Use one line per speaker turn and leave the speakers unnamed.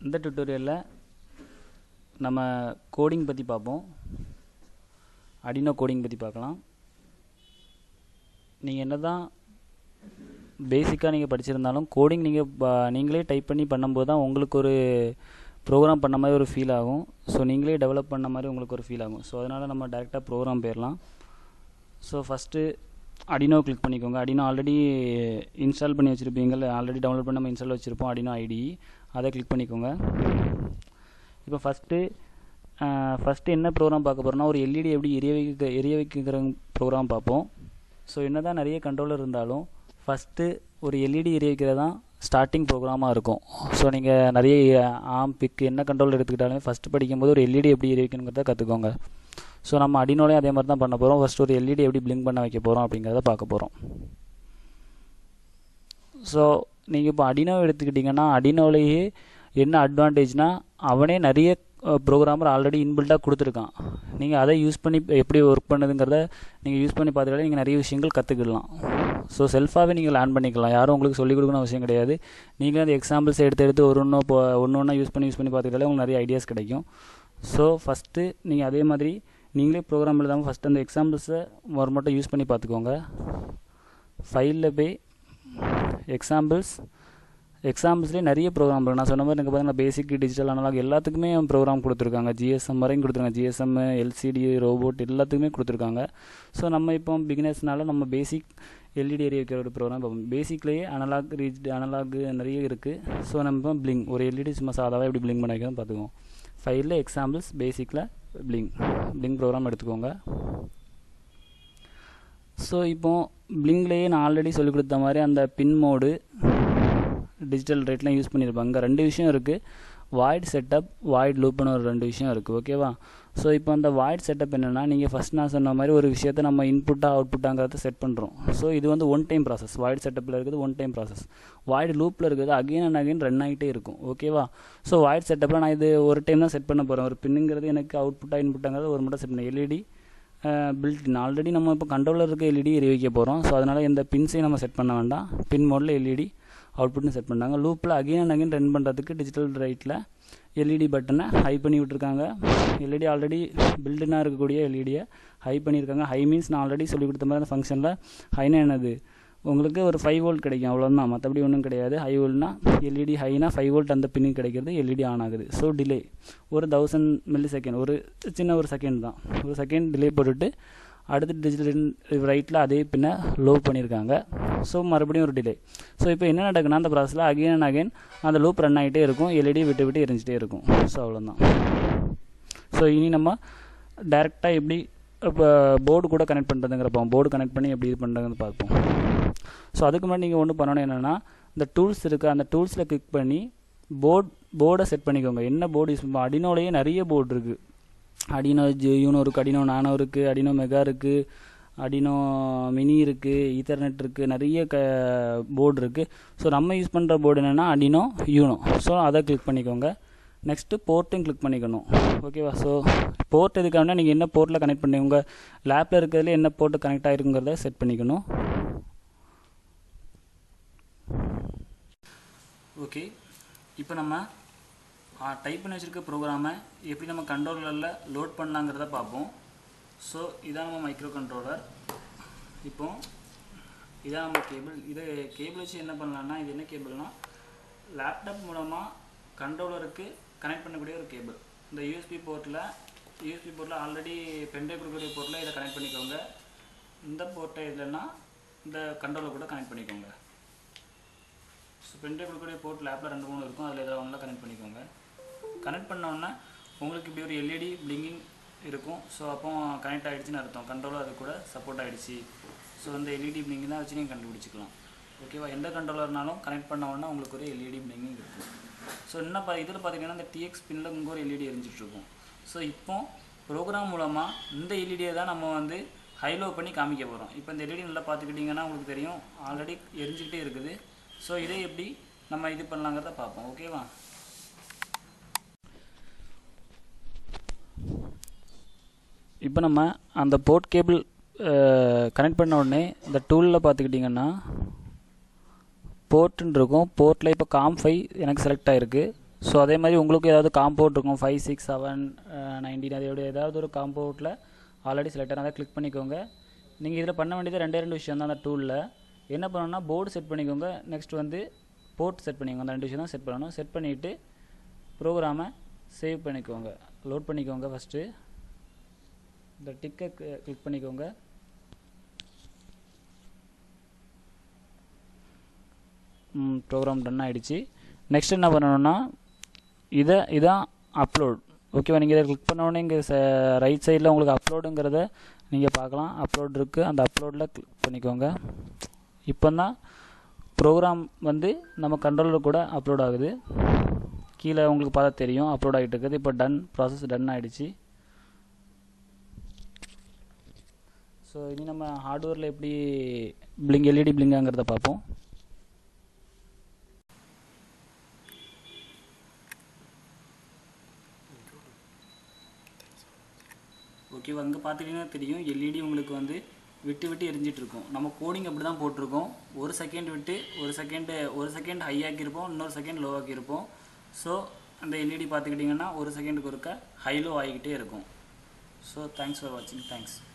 இந்த டுட்டோரியலில் நம்ம கோடிங் பற்றி பார்ப்போம் அடினோ கோடிங் பற்றி பார்க்கலாம் நீங்கள் என்ன தான் பேசிக்காக நீங்கள் படிச்சிருந்தாலும் கோடிங் நீங்கள் நீங்களே டைப் பண்ணி பண்ணும்போது தான் உங்களுக்கு ஒரு ப்ரோக்ராம் பண்ண மாதிரி ஒரு ஃபீல் ஆகும் ஸோ நீங்களே டெவலப் பண்ண மாதிரி உங்களுக்கு ஒரு ஃபீல் ஆகும் ஸோ அதனால் நம்ம டேரெக்டாக ப்ரோக்ராம் போயிடலாம் ஸோ ஃபஸ்ட்டு அடினோ கிளிக் பண்ணிக்கோங்க அடினோ ஆல்ரெடி இன்ஸ்டால் பண்ணி வச்சுருப்பீங்கள்ல ஆல்ரெடி டவுன்லோட் பண்ணி நம்ம இன்ஸ்டால் வச்சுருப்போம் அடினோ ஐடி அதை கிளிக் பண்ணிக்கோங்க இப்போ ஃபஸ்ட்டு ஃபஸ்ட்டு என்ன ப்ரோக்ராம் பார்க்க போகிறோம்னா ஒரு எல்இடி எப்படி எரிய வைக்க எரிய வைக்கிற ப்ரோக்ராம் பார்ப்போம் ஸோ என்ன தான் நிறைய கண்ட்ரோலர் இருந்தாலும் ஃபஸ்ட்டு ஒரு எல்இடி எரிய வைக்கிறது தான் ஸ்டார்டிங் ப்ரோக்ராமாக இருக்கும் ஸோ நீங்கள் நிறைய ஆம் பிக் என்ன கண்ட்ரோல் எடுத்துக்கிட்டாலுமே ஃபஸ்ட்டு படிக்கும்போது ஒரு எல்இடி எப்படி எரிய வைக்கணுங்கிறத கற்றுக்கோங்க ஸோ நம்ம அடினோலையும் அதே மாதிரி தான் பண்ண போகிறோம் ஃபஸ்ட் ஒரு எல்இடி எப்படி பிளிங்க் பண்ண வைக்க போகிறோம் அப்படிங்கிறத பார்க்க போகிறோம் ஸோ நீங்கள் இப்போ அடினோ எடுத்துக்கிட்டிங்கன்னா அடினோலேயே என்ன அட்வான்டேஜ்னால் அவனே நிறைய ப்ரோக்ராமர் ஆல்ரெடி இன்பில்ட்டாக கொடுத்துருக்கான் நீங்கள் அதை யூஸ் பண்ணி எப்படி ஒர்க் பண்ணுதுங்கிறத நீங்கள் யூஸ் பண்ணி பார்த்துட்டாலே நீங்கள் நிறைய விஷயங்கள் கற்றுக்கலாம் ஸோ செல்ஃபாகவே நீங்கள் லேர்ன் பண்ணிக்கலாம் யாரும் உங்களுக்கு சொல்லிக் கொடுக்கணும் அவசியம் கிடையாது நீங்களே அந்த எக்ஸாம்பிள்ஸ் எடுத்து எடுத்து ஒரு ஒன்றும் இப்போ ஒன்று ஒன்றா யூஸ் பண்ணி யூஸ் பண்ணி பார்த்துக்கிட்டாலே உங்களுக்கு நிறைய ஐடியாஸ் கிடைக்கும் ஸோ ஃபஸ்ட்டு நீங்கள் அதே மாதிரி நீங்களே ப்ரோக்ராம் எழுதாமல் ஃபஸ்ட்டு அந்த எக்ஸாம்பிள்ஸை ஒரு மட்டும் யூஸ் பண்ணி பார்த்துக்கோங்க ஃபைலில் போய் எக்ஸாம்பிள்ஸ் எக்ஸாம்பிள்ஸ்லேயே நிறைய ப்ரோக்ராம் இருக்குது நான் சொன்ன மாதிரி எனக்கு பார்த்தீங்கன்னா பேசிக் டிஜிட்டல் அனலாக் எல்லாத்துக்குமே ப்ரோக்ராம் கொடுத்துருக்காங்க ஜிஎஸ்எம் வரையும் கொடுத்துருக்காங்க ஜிஎஸ்எம் எல்சிடி ரோபோட் எல்லாத்துக்குமே கொடுத்துருக்காங்க ஸோ நம்ம இப்போ பிகினர்ஸ்னால நம்ம பேசிக் எல்இடி ஏரிய வைக்கிற ஒரு ப்ரோக்ராம் பார்ப்போம் பேசிக்லேயே அனலாக் ரீச் அனலாக் நிறைய இருக்குது ஸோ நம்ம பிளிங் ஒரு எல்இடி சும்மா சாதாவாக எப்படி பிளிங் பண்ண வைக்கிறோம் பார்த்துக்குவோம் ஃபைலில் எக்ஸாம்பிள்ஸ் பேசிக்கில் பிளிங் பிளிங் ப்ரோக்ராம் எடுத்துக்கோங்க ஸோ இப்போ பிளிங்லேயே நான் ஆல்ரெடி சொல்லிக் கொடுத்த மாதிரி அந்த பின் மோடு டிஜிட்டல் ரேட்லாம் யூஸ் பண்ணியிருப்பாங்க இங்கே ரெண்டு விஷயம் இருக்குது வாய்ட் செட்டப் வாய்ட் லூப்னு ஒரு ரெண்டு விஷயம் இருக்குது ஓகேவா ஸோ இப்போ அந்த வாய்ட் செட்டப் என்னென்னா நீங்கள் ஃபஸ்ட் நான் சொன்ன மாதிரி ஒரு விஷயத்தை நம்ம இன்புட்டாக அவுட்புட்டாங்கிறத செட் பண்ணுறோம் ஸோ இது வந்து ஒன் டைம் ப்ராசஸ் வாய்ட் செட்டப்பில் இருக்குது ஒன் டைம் ப்ராசஸ் வாய்ட் லூப்பில் இருக்குது அகைன் அண்ட் அகைன் ரன் ஆகிட்டே இருக்கும் ஓகேவா ஸோ வாய்ட் செட்டப்பில் நான் இது ஒரு டைம் தான் செட் பண்ண போகிறேன் ஒரு பின்னுங்கிறது எனக்கு அவுட்புட்டாக இன்புட்டாங்கிறது ஒரு மட்டும் செட் பண்ணேன் எல்இடி பில்ட் ஆல்ரெடி நம்ம இப்போ கண்ட்ரோலர் இருக்க எல்இடி எரி வைக்க போகிறோம் ஸோ அதனால் எந்த பின்ஸையும் நம்ம செட் பண்ண வேண்டாம் பின் மோடில் எல்இடி அவுட்புட்னு செட் பண்ணாங்க லூப்பில் அகைன் அண்ட் அகைன் ரன் பண்ணுறதுக்கு டிஜிட்டல் ரைட்டில் எல்இடி பட்டனை ஹை பண்ணி விட்ருக்காங்க எல்இடி ஆல்ரெடி பில்டுனாக இருக்கக்கூடிய எல்இடியை ஹை பண்ணியிருக்காங்க ஹை மீன்ஸ் நான் ஆல்ரெடி சொல்லி கொடுத்த மாதிரி ஃபங்க்ஷனில் ஹைனா என்னது உங்களுக்கு ஒரு ஃபைவ் வோல்ட் கிடைக்கும் அவ்வளோதான் மற்றபடி ஒன்றும் கிடையாது ஹை வோல்ட்னா எல்இடி ஹைனா ஃபைவ் வோல்ட் அந்த பின்னு கிடைக்கிறது எல்இடி ஆன் ஆகுது ஸோ டிலே ஒரு தௌசண்ட் மில்லி செகண்ட் ஒரு சின்ன ஒரு செகண்ட் தான் ஒரு செகண்ட் டிலே போட்டுட்டு அடுத்து டிஜிட்டல் ரைட்டில் அதே பின்ன லோ பண்ணியிருக்காங்க ஸோ மறுபடியும் ஒரு டிலே ஸோ இப்போ என்ன நடக்குன்னா அந்த ப்ராசஸில் அகைன் அண்ட் அகைன் அந்த லூப் ரன் ஆகிட்டே இருக்கும் எல்இடி விட்டு விட்டு எரிஞ்சிட்டே இருக்கும் ஸோ அவ்வளோதான் ஸோ இனி நம்ம டேரெக்டாக எப்படி இப்போ போர்டு கூட கனெக்ட் பண்ணுறதுங்கிறப்போ போர்டு கனெக்ட் பண்ணி எப்படி இது பண்ணுறதுன்னு பார்ப்போம் ஸோ அதுக்கு முன்னாடி நீங்கள் ஒன்று பண்ணணும் என்னென்னா இந்த டூல்ஸ் இருக்குது அந்த டூல்ஸில் கிளிக் பண்ணி போர்ட் போர்டை செட் பண்ணிக்கோங்க என்ன போர்டு யூஸ் பண்ணுவோம் அடினோலேயே நிறைய போர்டு இருக்குது அடினோ யூனோ இருக்குது அடினோ நானோ இருக்குது அடினோ மெகா இருக்குது அடினோ மினி இருக்குது ஈத்தர்நெட் இருக்குது நிறைய க போர்டு இருக்குது ஸோ நம்ம யூஸ் பண்ணுற போர்டு என்னென்னா அடினோ யூனோ ஸோ அதை கிளிக் பண்ணிக்கோங்க நெக்ஸ்ட்டு போர்ட்டும் கிளிக் பண்ணிக்கணும் ஓகேவா ஸோ போர்ட் எதுக்காகனா நீங்கள் என்ன போர்ட்டில் கனெக்ட் பண்ணி உங்கள் லேப்பில் இருக்கிறதுல என்ன போர்ட்டு கனெக்ட் ஆகிருக்குங்கிறத செட் பண்ணிக்கணும் ஓகே இப்போ நம்ம டைப் பண்ணி வச்சுருக்க ப்ரோக்ராமை எப்படி நம்ம கண்ட்ரோலரில் லோட் பண்ணலாங்கிறத பார்ப்போம் ஸோ இதான் நம்ம மைக்ரோ கண்ட்ரோலர் இப்போ இதான் நம்ம கேபிள் இதை கேபிள் வச்சு என்ன பண்ணலான்னா இது என்ன கேபிள்னால் லேப்டாப் மூலமாக கண்ட்ரோலருக்கு கனெக்ட் பண்ணக்கூடிய ஒரு கேபிள் இந்த யூஎஸ்பி போர்ட்டில் யூஎஸ்பி போர்ட்டில் ஆல்ரெடி பென்ட்ரைவ் கொடுக்கக்கூடிய போர்ட்டில் இதை கனெக்ட் பண்ணிக்கோங்க இந்த போர்ட்டை இல்லைன்னா இந்த கண்ட்ரோலர் கூட கனெக்ட் பண்ணிக்கோங்க ஸோ பென்ட்ரைவ் கொடுக்கக்கூடிய போர்ட் லேப்பில் ரெண்டு மூணு இருக்கும் அதில் எதாவது ஒன்றில் கனெக்ட் பண்ணிக்கோங்க கனெக்ட் பண்ணோன்னே உங்களுக்கு இப்படி ஒரு எல்இடி பிளிங்கிங் இருக்கும் ஸோ அப்போ கனெக்ட் ஆகிடுச்சின்னு அர்த்தம் கண்ட்ரோலர் அது கூட சப்போர்ட் ஆகிடுச்சு ஸோ இந்த எல்இடி பிளிங்கிங் தான் வச்சு நீங்கள் கண்டுபிடிச்சிக்கலாம் ஓகேவா எந்த கண்ட்ரோலர்னாலும் கனெக்ட் பண்ண உடனே உங்களுக்கு ஒரு எல்இடி பிளிங்கிங் இருக்கும் ஸோ என்ன பா இதில் பார்த்தீங்கன்னா இந்த டிஎக்ஸ் பின்னில் இங்கே ஒரு எல்இடி எரிஞ்சிட்ருக்கும் ஸோ இப்போ ப்ரோக்ராம் மூலமாக இந்த எல்இடியை தான் நம்ம வந்து ஹைலோ பண்ணி காமிக்க போகிறோம் இப்போ இந்த எல்இடி நல்லா பார்த்துக்கிட்டிங்கன்னா உங்களுக்கு தெரியும் ஆல்ரெடி எரிஞ்சிக்கிட்டே இருக்குது ஸோ இதை எப்படி நம்ம இது பண்ணலாங்கிறத பார்ப்போம் ஓகேவா இப்போ நம்ம அந்த போர்ட் கேபிள் கனெக்ட் பண்ண உடனே இந்த டூலில் பார்த்துக்கிட்டிங்கன்னா போர்ட்டுன்னு இருக்கும் போர்ட்டில் இப்போ காம் ஃபைவ் எனக்கு செலக்ட் ஆகிருக்கு ஸோ அதே மாதிரி உங்களுக்கு ஏதாவது காம்பவுண்ட் இருக்கும் ஃபைவ் சிக்ஸ் செவன் நைன்டீன் அதோட ஏதாவது ஒரு காம்பவுண்டில் ஆல்ரெடி செலக்ட் அதை கிளிக் பண்ணிக்கோங்க நீங்கள் இதில் பண்ண வேண்டியது ரெண்டே ரெண்டு விஷயம் தான் அந்த டூலில் என்ன பண்ணணும்னா போர்டு செட் பண்ணிக்கோங்க நெக்ஸ்ட் வந்து போர்ட் செட் பண்ணிக்கோங்க அந்த ரெண்டு விஷயம் தான் செட் பண்ணணும் செட் பண்ணிவிட்டு ப்ரோக்ராமை சேவ் பண்ணிக்கோங்க லோட் பண்ணிக்கோங்க ஃபஸ்ட்டு இந்த டிக்கை கிளிக் பண்ணிக்கோங்க ப்ரோக்ராம் டன் ஆகிடுச்சு நெக்ஸ்ட் என்ன பண்ணணும்னா இதை இதான் அப்லோட் ஓகேவா நீங்கள் இதை கிளிக் பண்ண உடனே இங்கே ரைட் சைடில் உங்களுக்கு அப்லோடுங்கிறத நீங்கள் பார்க்கலாம் அப்லோட் இருக்குது அந்த அப்லோடில் கிளிக் பண்ணிக்கோங்க இப்போ தான் ப்ரோக்ராம் வந்து நம்ம கண்ட்ரோலர் கூட அப்லோட் ஆகுது கீழே உங்களுக்கு பார்த்தா தெரியும் அப்லோட் ஆகிட்டு இருக்குது இப்போ டன் ப்ராசஸ் டன் ஆகிடுச்சு ஸோ இனி நம்ம ஹார்ட்வேரில் எப்படி பிளிங் எல்இடி பிளிங்காங்கிறத பார்ப்போம் ஓகேவா அங்கே பார்த்துக்கிட்டிங்கன்னா தெரியும் எல்இடி உங்களுக்கு வந்து விட்டு விட்டு எரிஞ்சிட்டு இருக்கும் நம்ம கோடிங் அப்படி தான் போட்டிருக்கோம் ஒரு செகண்ட் விட்டு ஒரு செகண்டு ஒரு செகண்ட் ஹை ஆக்கியிருப்போம் இன்னொரு செகண்ட் லோ ஆக்கியிருப்போம் ஸோ அந்த எல்இடி பார்த்துக்கிட்டிங்கன்னா ஒரு செகண்டுக்கு ஒருக்க ஹை லோ ஆகிக்கிட்டே இருக்கும் ஸோ தேங்க்ஸ் ஃபார் வாட்சிங் தேங்க்ஸ்